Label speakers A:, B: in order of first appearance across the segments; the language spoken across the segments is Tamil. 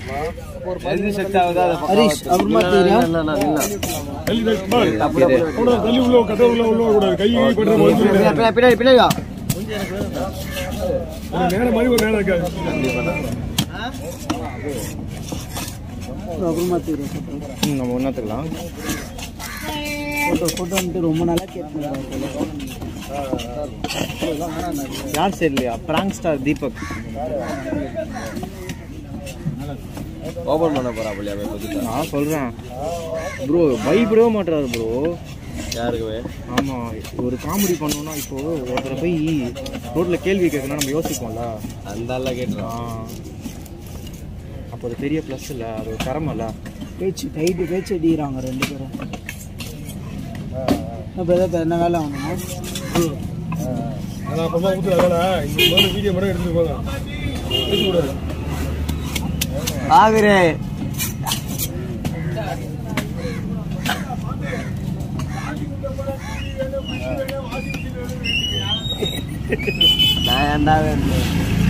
A: எது செட் ஆகுதோ அதை பக்கம்
B: ஹரிஷ் அப்புறமா தெரியா
C: தள்ளி தள்ளி பாரு. அவ்வளோ தள்ளி உள்ள கட்ட உள்ள உள்ள கூடாது கை கை படுற மாதிரி சொல்லிடு.
B: பின்னாடி பின்னாடி வா
C: ஒரு நேரம் மாதிரி ஒரு நேரம் இருக்காது
B: அப்புறமா தெரியும்
A: நம்ம ஒன்றாத்துக்கலாம்
B: ஃபோட்டோ ஃபோட்டோ வந்துட்டு ரொம்ப நாளாக கேட்டுருந்தாங்க
A: யார் சரி இல்லையா பிராங்க் ஸ்டார் தீபக்
D: ஓபன் பண்ண போறாப்லையா போய் பத்தி
A: நான் சொல்கிறேன் ப்ரோ பயப்படவே மாட்டுறாரு ப்ரோ
D: யாருக்குவே
A: ஆமாம் ஒரு காமெடி பண்ணோம்னா இப்போ ஒருத்தரை போய் ரோட்டில் கேள்வி கேட்கணும் நம்ம யோசிப்போம்ல
D: அந்த ஆள்லாம்
A: ஆ
D: கேட்டுருவான்
A: அப்போ அது பெரிய ப்ளஸ் இல்லை அது ஒரு திறமைல்ல
B: பேச்சு கைட்டு பேச்சு அடிக்கிறாங்க ரெண்டு பேரும் இப்போ ஏதாவது என்ன வேலை ஆகணுமா
C: அதான் அப்புறமா ஊத்துற வேலை இந்த மாதிரி வீடியோ மட்டும் எடுத்துட்டு போங்க எடுக்கக்கூடாது
A: ஆகுறே
D: நான் ஏன்டா வேணும்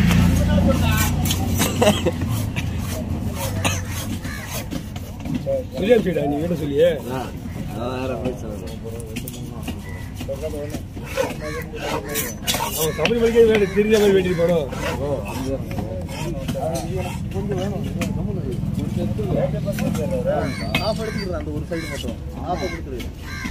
C: சரியா சைடா நீ கிட்ட சொல்லியே
D: நான் வேற போய் சொல்றேன்
C: அவன் தமிழ் வரைக்கும் வேலை தெரிஞ்ச மாதிரி வேண்டி போனோம்
D: ஆஃப் எடுத்துக்கிறேன் அந்த ஒரு சைடு மட்டும் ஆஃப் எடுத்துக்கிறேன்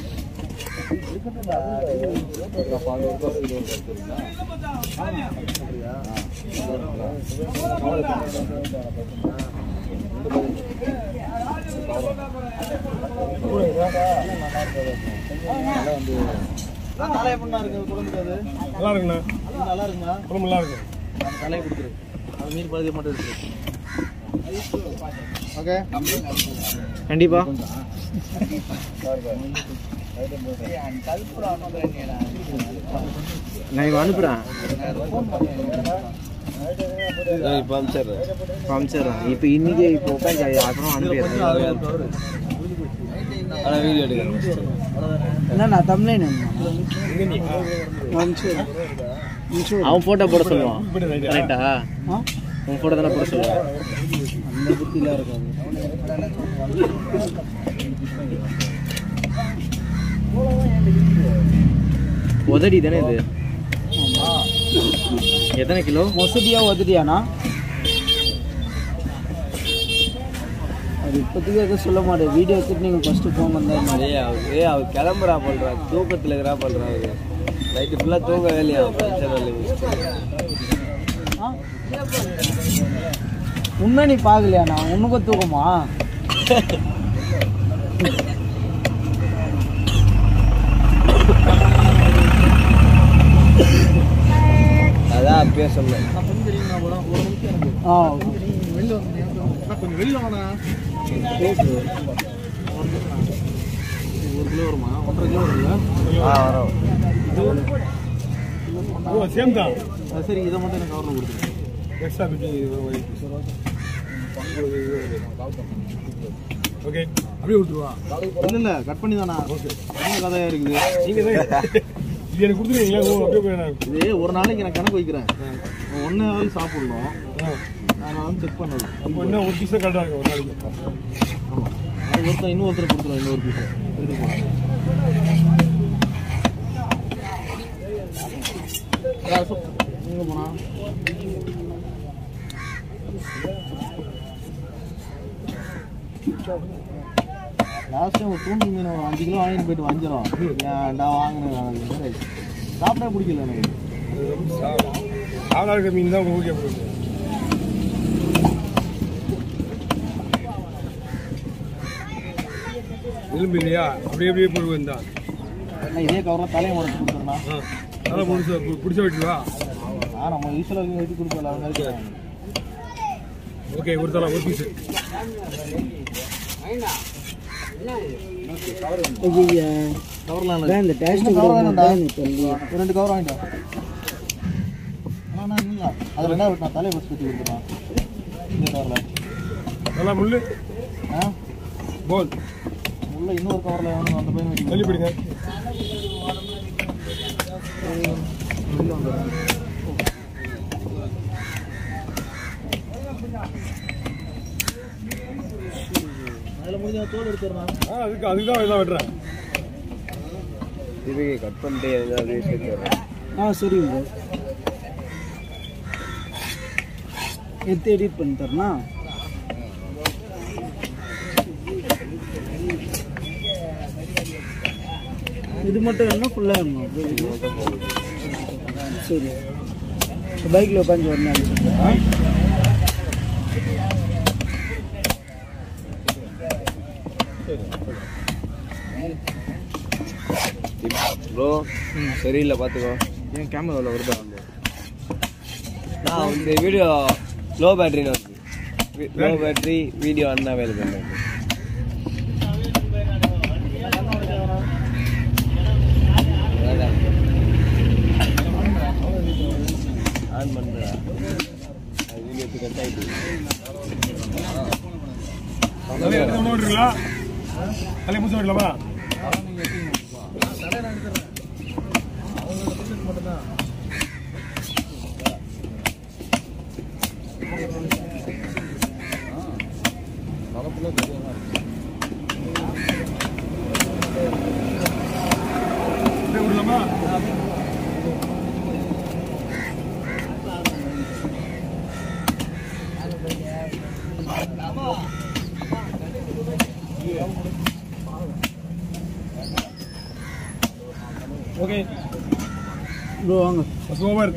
B: தலை எப்படின்னா இருக்கு குழந்தைக்கு
C: நல்லா இருக்குண்ணா
B: நல்லா இருக்குங்களா
C: குழம்பு நல்லா இருக்கும்
B: அந்த தலையை கொடுத்துரு அது மீன் பகுதி மட்டும் இருக்கு ஓகே
A: கண்டிப்பா நான் இவன் அனுப்புகிறேன்
D: இப்போ அனுப்பிச்சிடுறேன்
A: காமிச்சிடுறேன் இப்போ இன்னைக்கு இப்போ உட்காந்து அப்புறம் அனுப்பிடுறேன்
D: ஆனால் வீடியோ எடுக்கிறேன்
B: என்னண்ணா தமிழ்
A: அவன் ஃபோட்டோ போட சொல்லுவான்
C: இப்படி ரைட்டு.
A: கரெக்டா
B: ஆ
A: உன் ஃபோட்டோ தானே போட சொல்லுவான்
B: அந்த புத்திலாம் இருக்காது
A: உதடி தானே இது எத்தனை கிலோ
B: மொசடியா ஒதுடியாண்ணா அது இப்போதைக்கு எதுவும் சொல்ல மாட்டேன் வீடியோ எடுத்துட்டு நீங்கள் ஃபஸ்ட்டு போங்க தான்
D: ஏய் அவர் ஏய் அவர் கிளம்புறா பண்றா தூக்கத்தில் இருக்கிறா பண்றா அவரு நைட்டு ஃபுல்லாக தூங்க வேலையா பிரச்சனை இல்லை
B: உண்மை நீ பார்க்கலையாண்ணா உனக்கு தூக்கமா
D: அதான் அப்பயே சொன்னேன்
B: ஆ
C: கொஞ்சம் வெளில வாடா
B: ஒரு கிலோ வருமா ஒன்றரை கிலோ வரும்ல
D: ஆ வரோம்
C: ஓ சேம் தான்
B: அது சரி இதை மட்டும் எனக்கு கவரில் கொடுத்துருங்க
C: எக்ஸ்ட்ரா பிட்டி ஓகே அப்படியே விட்டுருவா
B: இல்லை இல்லை கட் பண்ணி தானா என்ன கதையாக இருக்குது
C: நீங்க தான் இது எனக்கு கொடுத்துருவீங்களா ஓ அப்படியே போயிடலாம்
B: இது ஒரு நாளைக்கு நான் கணக்கு வைக்கிறேன் ஒன்று நாள் சாப்பிடணும் நான் வந்து செக் பண்ணது
C: அப்போ என்ன ஒரு பீஸாக கரெக்டாக இருக்கும் ஒரு நாளைக்கு
B: ஆமாம் அது ஒருத்தர் இன்னொருத்தர் கொடுத்துருவோம் இன்னொரு பீஸை எடுத்து போகிறேன் எங்கே போனா லாஸ்ட் டைம் ஒரு தூண்டில் மீன் ஒரு அஞ்சு கிலோ வாங்கிட்டு போயிட்டு வஞ்சிரும் ஏன்டா வாங்கினேன் சாப்பிட பிடிக்கல எனக்கு
C: சாதா இருக்க மீன் தான் உங்களுக்கு ஓகே போகுது எலும்பு இல்லையா அப்படியே அப்படியே போய் வந்தான்
B: நான் இதே கவரில் தலையை முடச்சு கொடுத்துருந்தா
C: நல்லா முடிச்ச பிடிச்ச வெட்டுவா
B: ஆ நம்ம யூஸ்வலாக வெட்டி கொடுப்போம் அவங்க இருக்கிறாங்க
C: ஓகே ஒரு தலை ஒரு பீஸு
B: கவர்லாம் இந்த டேஸ்ட் ரெண்டு கவர் வாங்கிட்டோம் அண்ணா இல்லைங்களா அதில் என்ன விட்டு நான் தலையை பஸ் கட்டி கொடுத்துருவேன் இந்த கவரில்
C: நல்லா முள்ளு
B: ஆ
C: போல்
B: உள்ள இன்னொரு கவரில் வந்து அந்த பையன் வெட்டி
C: தள்ளி பிடிங்க
B: அதில் முடிஞ்ச தோல் எடுத்துடுறான்
C: ஆ அதுக்கு அதுக்கு தான் இதெல்லாம் வெட்டுறேன்
D: இது கட் பண்ணிட்டு எனக்கு அப்படியே சேர்த்து வரேன்
B: ஆ சரிங்க ப்ரோ எடுத்து எடிட் பண்ணி தரேண்ணா இது மட்டும் வேணுமா ஃபுல்லாக வேணுமா bro? சரி பைக்கில் உட்காந்து வரணும்
D: ப்ரோ சரியில்லை பார்த்துக்கோ
A: ஏன் கேமராவில் வருதா
D: நான் இந்த வீடியோ லோ பேட்டரின்னு வருது low battery video unavailable on பண்ணுறா வீடியோ கட் ஆகிட்டு
C: தலையை எடுத்து நம்ம விட்டுருங்களா தலையை முடிச்சு விடலாமா அப்படியே விடலாமா ஓகே
B: ப்ரோ வாங்க
C: ஓவர்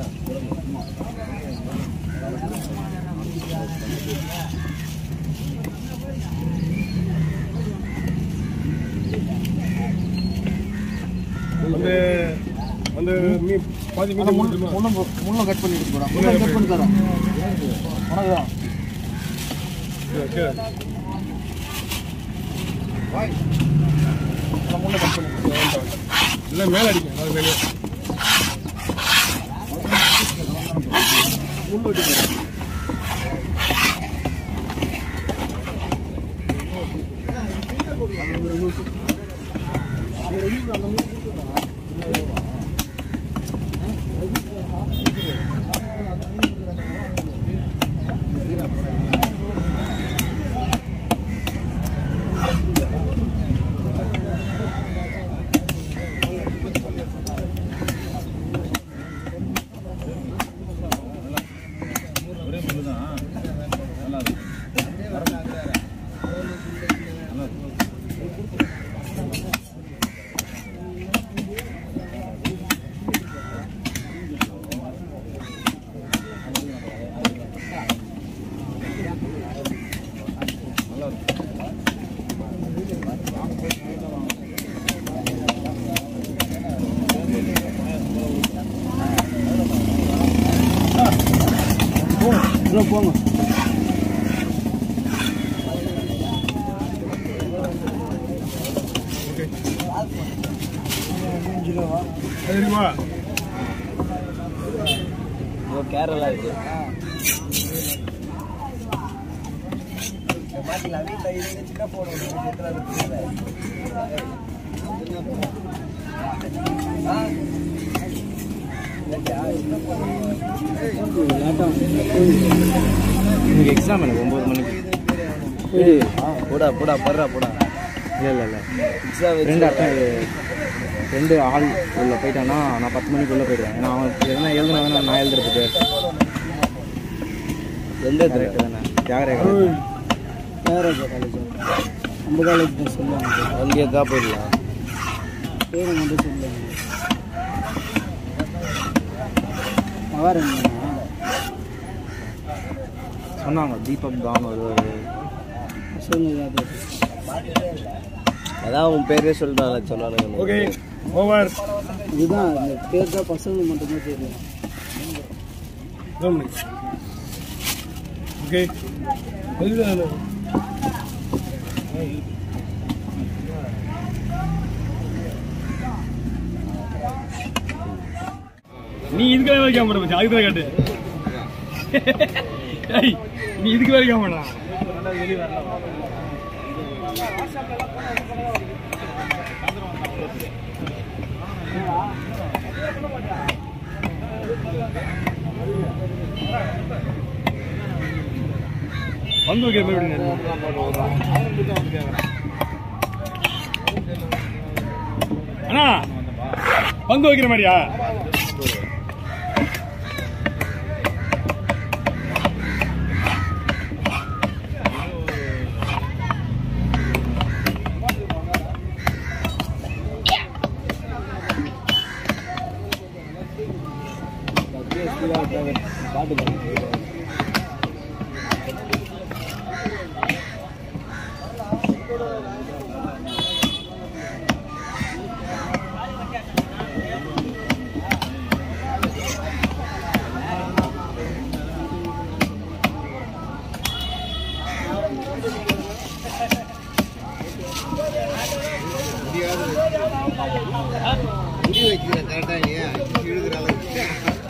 C: அந்த அந்த மீ பாதி மீதி முடிஞ்சுமா
B: முன்னும் முன்னும் கட் பண்ணிட்டு போகிறான் முன்னும் கட் பண்ணி தரேன் உனக்கு தான்
C: ஓகே இல்லை மேலே அடிக்கும் அது மேலே
B: ப்ரோ போங்க
C: அது இருக்குமா
D: ஓ கேரளா இருக்கு
A: இன்னைக்கு எக்ஸாம் எனக்கு ஒம்பது மணிக்கு
D: போடா போடா படுறா போடா
A: இல்லை இல்லை இல்லை
D: எக்ஸாம்
A: ரெண்டு அட்டம் ரெண்டு ஆள் உள்ள போயிட்டான்னா நான் பத்து மணிக்குள்ளே போயிடுவேன் ஏன்னா அவன் எதனா எழுதுனா தானே நான் எழுதுறதுக்கு
D: எந்த
A: கரெக்டு தானே தியாகரேகா
B: தியாகராஜா காலேஜ் நம்ம காலேஜ் தான் சொல்லுவாங்க
D: அங்கே தான் போயிடலாம்
B: பேரை மட்டும் சொல்லுவாங்க மகாராணி
A: சொன்னாங்க தீபக் தான் வருவார்
B: சொல்லுங்க அது
D: அதான் உன் பேரே சொல்லிட்டான் சொன்னானுங்க
C: ஓகே ஓவர்
B: இதுதான் இந்த பேர் தான் பசங்க மட்டும்தான் தெரியும்
C: ஓகே நீ இதுக்கு வேற வைக்காம போட அதுக்கு தான் கேட்டு ஏய், நீ இதுக்கு வேற வைக்காம போடா பந்து வைக்கிற மாதிரி விடுங்க. அண்ணா பந்து வைக்கிற மாதிரியா
D: அப்படியே ஸ்பீடாக பாட்டு பாட்டு
B: முடி வைக்கிறேன் கரெக்டா நீ இழுக்கிற அளவுக்கு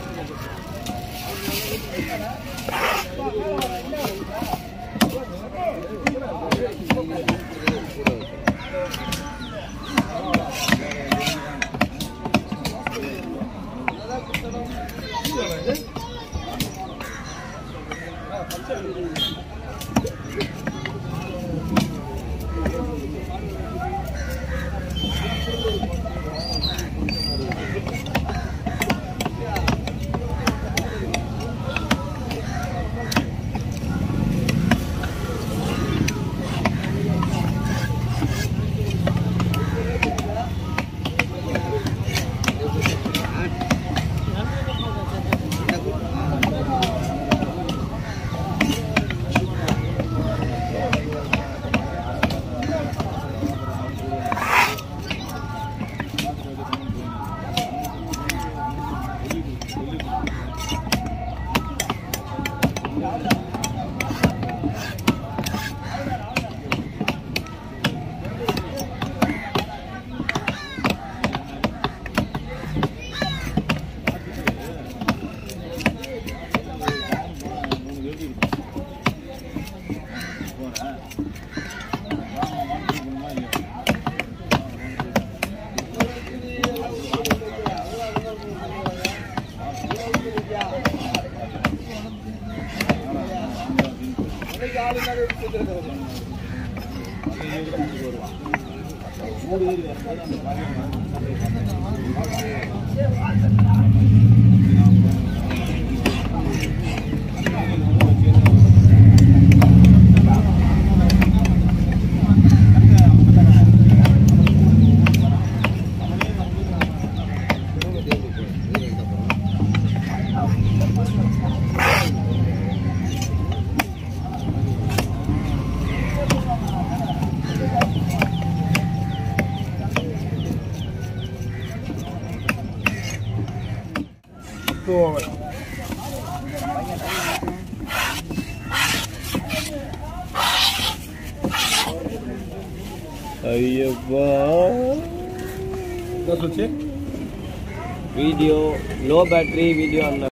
C: பத்து ஓவர்
D: ஐயப்பா
C: என்ன சொல்லுச்சு
D: வீடியோ லோ பேட்டரி வீடியோ அந்த